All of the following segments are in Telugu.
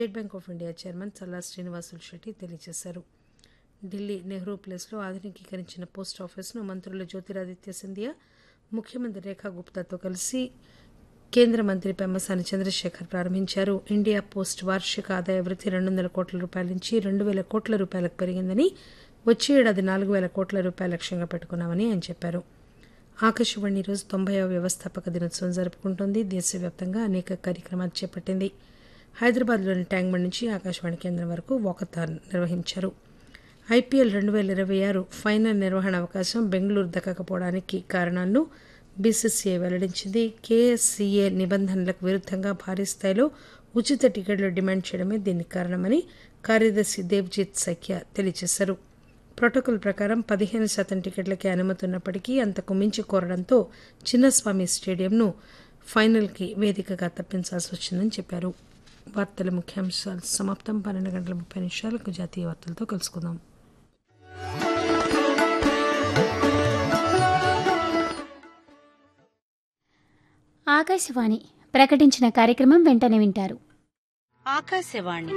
state Bank of India chairman Challa Srinivasulu Shetty తెలియజేశారు ఢిల్లీ నెహ్రూ ప్లేస్లో ఆధునికీకరించిన పోస్ట్ ఆఫీసును మంత్రులు జ్యోతిరాదిత్య సింధియా ముఖ్యమంత్రి రేఖా గుప్తాతో కలిసి కేంద్ర మంత్రి పెమ్మసాని చంద్రశేఖర్ ప్రారంభించారు ఇండియా పోస్ట్ వార్షిక ఆదాయ వృద్ధి రెండు వందల కోట్ల రూపాయల నుంచి రెండు వేల కోట్ల రూపాయలకు పెరిగిందని వచ్చే ఏడాది నాలుగు వేల కోట్ల రూపాయల లక్ష్యంగా పెట్టుకున్నామని ఆయన చెప్పారు ఆకాశవాణి ఈరోజు తొంభైవ వ్యవస్థాపక దినోత్సవం జరుపుకుంటోంది దేశవ్యాప్తంగా అనేక కార్యక్రమాలు చేపట్టింది హైదరాబాద్లోని ట్యాంక్బండ్ నుంచి ఆకాశవాణి కేంద్రం వరకు వాకథాన్ నిర్వహించారు ఐపీఎల్ రెండు వేల ఇరవై ఆరు ఫైనల్ నిర్వహణ అవకాశం బెంగళూరు దక్కకపోవడానికి కారణాలను బీసీసీఐ వెల్లడించింది కేఎస్సీఏ నిబంధనలకు విరుద్ధంగా భారీ స్థాయిలో ఉచిత టికెట్లు డిమాండ్ చేయడమే దీనికి కారణమని కార్యదర్శి దేవ్జిత్ సఖ్య తెలియజేశారు ప్రోటోకాల్ ప్రకారం పదిహేను శాతం టికెట్లకే అనుమతి ఉన్నప్పటికీ అంతకు మించి కోరడంతో చిన్నస్వామి స్టేడియంను ఫైనల్కి వేదికగా తప్పించాల్సి వచ్చిందని చెప్పారు వార్తల ముఖ్యాంశాలు సమాప్తం పన్నెండు గంటల ముప్పై నిమిషాలకు జాతీయ వార్తలతో కలుసుకుందాం ఆకాశవాణి ప్రకటించిన కార్యక్రమం వెంటనే వింటారు ఆకాశవాణి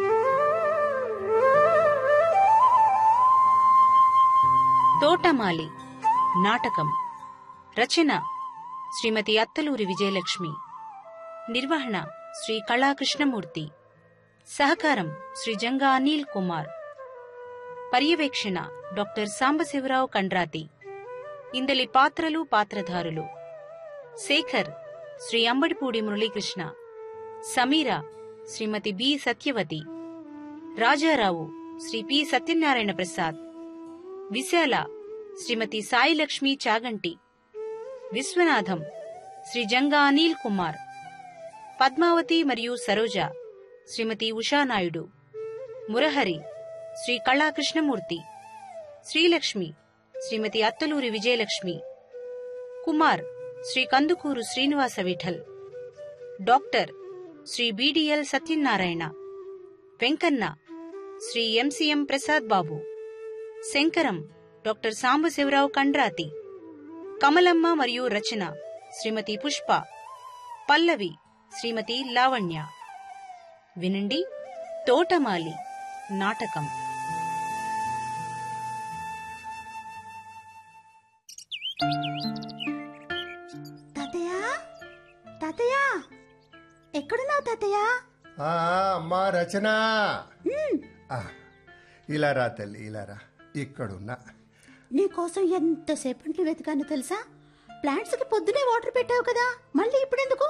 తోటమాలి నాటకం రచన శ్రీమతి అత్తలూరి విజయలక్ష్మి నిర్వహణ శ్రీ కళాకృష్ణమూర్తి సహకారం శ్రీ జంగా అనిల్ కుమార్ పర్యవేక్షణ డాక్టర్ సాంబశివరావు కండ్రాతి ఇందలి పాత్రలు పాత్రధారులు శేఖర్ శ్రీ అంబడిపూడి మురళీకృష్ణ సమీర శ్రీమతి బి సత్యవతి రాజారావు శ్రీ పి సత్యనారాయణ ప్రసాద్ విశాల శ్రీమతి సాయిలక్ష్మి చాగంటి విశ్వనాథం శ్రీ జంగా అనిల్ కుమార్ పద్మావతి మరియు Saroja Srimathi Ushanaidu Murahari Sri Kalakrishnamurthy Srilakshmi Srimathi Attaluri Vijayalakshmi Kumar Sri Kandukuru Srinivasa Vittal doctor Sri BDL Satyanarayana Venkanna Sri MCM Prasad Babu Shankaram doctor Sambasivarao Kandrathi Kamalamma మరియు రచన శ్రీమతి పుష్ప పల్లవి శ్రీమతి లావణ్య వినండి తోటమాలి నాటకం తాతయ్య తాతయ్య ఎక్కడున్నావు తాతయ్య ఆ, అమ్మా రచన ఆ, ఇలా రా తల్లి ఇలా రా ఇక్కడున్నా నీకోసం ఎంతసేపట్లో వెతికాను తెలుసా ప్లాంట్స్ కి పొద్దునే వాటర్ పెట్టావు కదా మళ్ళీ ఇప్పుడెందుకు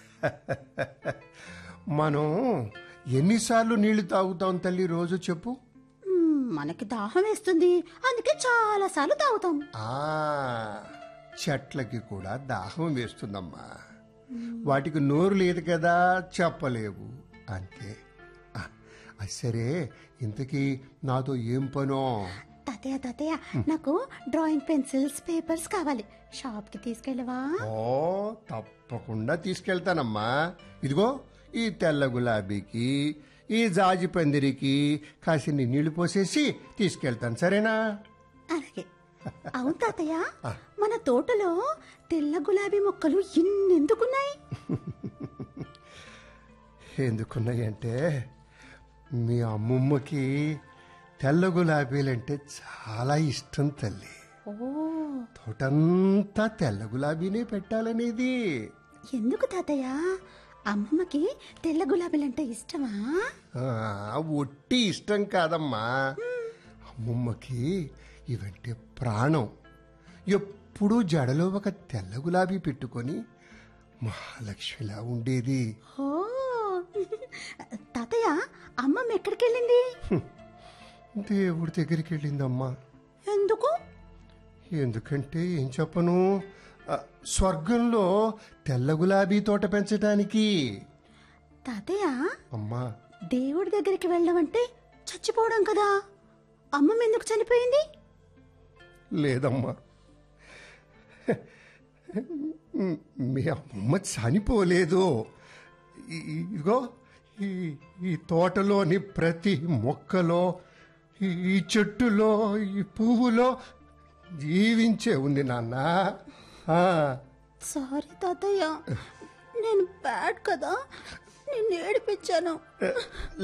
మనం ఎన్నిసార్లు నీళ్లు తాగుతాం తల్లి రోజు చెప్పు మ్మ్, మనకి దాహం వేస్తుంది అందుకే చాలా సార్లు తాగుతాం ఆ చెట్లకి కూడా దాహం వేస్తుందమ్మా వాటికి నోరు లేదు కదా చెప్పలేవు అంతే ఆ, అది సరే ఇంతకీ నాతో ఏం పనో తాతయ్య తాతయ్య నాకు డ్రాయింగ్ పెన్సిల్స్ పేపర్స్ కావాలి షాప్ కి తీసుకెళ్ళవా ఓ తప్పకుండా తీసుకెళ్తానమ్మా ఇదిగో ఈ తెల్ల గులాబీకి ఈ జాజి పందిరికి కాసిన్ని నీళ్లు పోసేసి తీసుకెళ్తాను సరేనా అలాగే అవును తాతయ్య మన తోటలో తెల్ల గులాబీ మొక్కలు ఇన్నెందుకున్నాయి ఎందుకున్నాయంటే మీ అమ్మమ్మకి తెల్ల గులాబీలంటే చాలా ఇష్టం తల్లి ఓ తోటంతా తెల్ల గులాబీనే పెట్టాలనేది ఎందుకు తాతయ్య అమ్మమ్మకి తెల్ల గులాబీలంటే ఇష్టమా ఆ, ఒట్టి ఇష్టం కాదమ్మా అమ్మమ్మకి ఇవంటే ప్రాణం ఎప్పుడూ జడలో ఒక తెల్ల గులాబీ పెట్టుకొని మహాలక్ష్మిలా ఉండేది ఓ తాతయ్య అమ్మమ్మ ఎక్కడికి వెళ్ళింది దేవుడి దగ్గరికి వెళ్ళిందమ్మా ఎందుకు ఎందుకంటే ఏం చెప్పను ఆ, స్వర్గంలో తెల్ల గులాబీ తోట పెంచడానికి తాతయ్య అమ్మా దేవుడి దగ్గరికి వెళ్ళమంటే చచ్చిపోవడం కదా అమ్మమ్మ ఎందుకు చనిపోయింది లేదమ్మా మీ అమ్మమ్మ చనిపోలేదు ఈ- ఇదిగో ఈ ఈ తోటలోని ప్రతి మొక్కలో ఈ- ఈ చెట్టులో ఈ పువ్వులో జీవించే ఉంది నాన్న ఆ, సారీ తాతయ్య నేను బ్యాడ్ కదా నిన్ను ఏడిపించాను